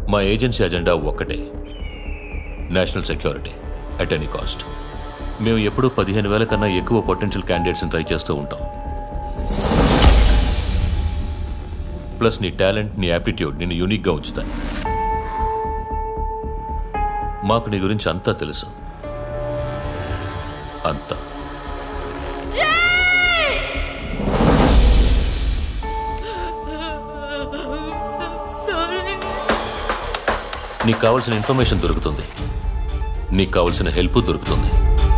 మా agency agenda ఒక్కటే national security at any cost మేము ఎప్పుడూ పదిహేను వేల కన్నా ఎక్కువ పొటెన్షియల్ క్యాండిడేట్స్ని ట్రై చేస్తూ ఉంటాం ప్లస్ నీ టాలెంట్ నీ యాప్టిట్యూడ్ నిన్ను యూనిక్గా ఉంచుతాయి మాకు నీ గురించి అంతా తెలుసు అంతా నీకు కావాల్సిన ఇన్ఫర్మేషన్ దొరుకుతుంది నీకు కావాల్సిన హెల్ప్ దొరుకుతుంది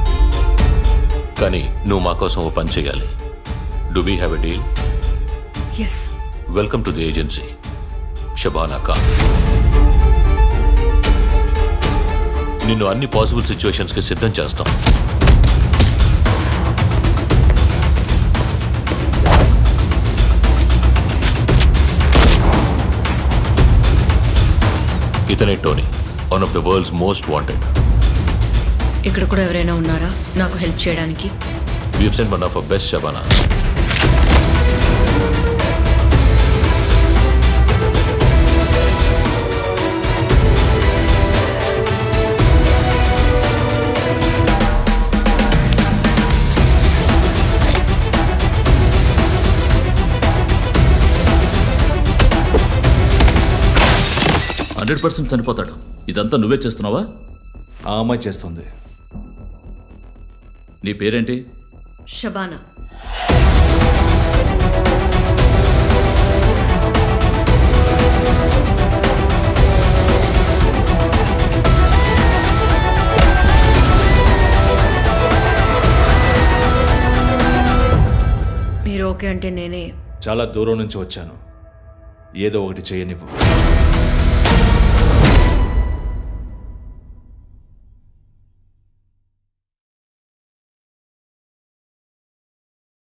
కానీ నువ్వు మా కోసం ఓ పని చేయాలి do we have a deal yes welcome to the agency Shabana Khan నిన్ను అన్ని పాసిబుల్ సిచ్యువేషన్స్కి సిద్ధం చేస్తాం ఇతనే Tony one of the world's most wanted ఇక్కడ కూడా ఎవరైనా ఉన్నారా నాకు హెల్ప్ చేయడానికి we've sent one of a best Shabana hundred percent చనిపోతాడు ఇదంతా నువ్వే చేస్తున్నావా ఆ అమ్మాయి చేస్తుంది నీ పేరేంటి షబానా మీరు ఓకే అంటే నేనే చాలా దూరం నుంచి వచ్చాను ఏదో ఒకటి చేయనివ్వు